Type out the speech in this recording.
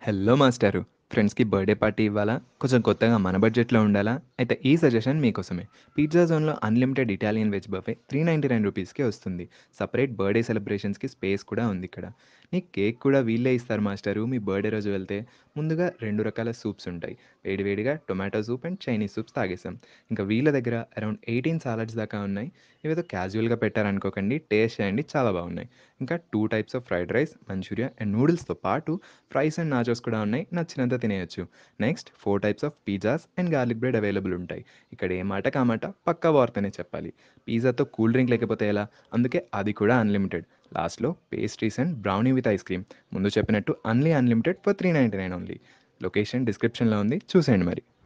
hello మాస్టారు ఫ్రెండ్స్కి birthday party ఇవ్వాలా కొంచెం కొత్తగా మన బడ్జెట్లో ఉండాలా అయితే ఈ సజెషన్ మీకోసమే పిజ్జా జోన్లో unlimited Italian veg buffet three ninety nine రూపీస్కే వస్తుంది సపరేట్ బర్త్డే సెలబ్రేషన్స్కి స్పేస్ కూడా ఉంది ఇక్కడ నీ కేక్ కూడా వీళ్ళే ఇస్తారు మాస్టారు మీ బర్త్డే రోజు వెళ్తే ముందుగా రెండు రకాల సూప్స్ ఉంటాయి వేడివేడిగా tomato soup and Chinese soups తాగేసాం ఇంకా వీళ్ళ దగ్గర అరౌండ్ ఎయిటీన్ సాలడ్స్ దాకా ఉన్నాయి ఇవేదో క్యాజువల్గా పెట్టారనుకోకండి టేస్ట్ చేయండి చాలా బాగున్నాయి ఇంకా two types of fried rice manchurian and నూడిల్స్తో పాటు ఫ్రైస్ అండ్ నాచోస్ కూడా ఉన్నాయి నచ్చినంత తినేయచ్చు next four types of pizzas and garlic bread available ఉంటాయి ఇక్కడ ఏ మాట కామాట పక్కా వార్తనే చెప్పాలి పిజ్జాతో కూల్ డ్రింక్ లేకపోతే ఎలా అందుకే అది కూడా అన్లిమిటెడ్ లాస్ట్లో pastries and brownie with ice cream ముందు చెప్పినట్టు only unlimited for three ninety nine only location డిస్క్రిప్షన్లో ఉంది చూసేయండి మరి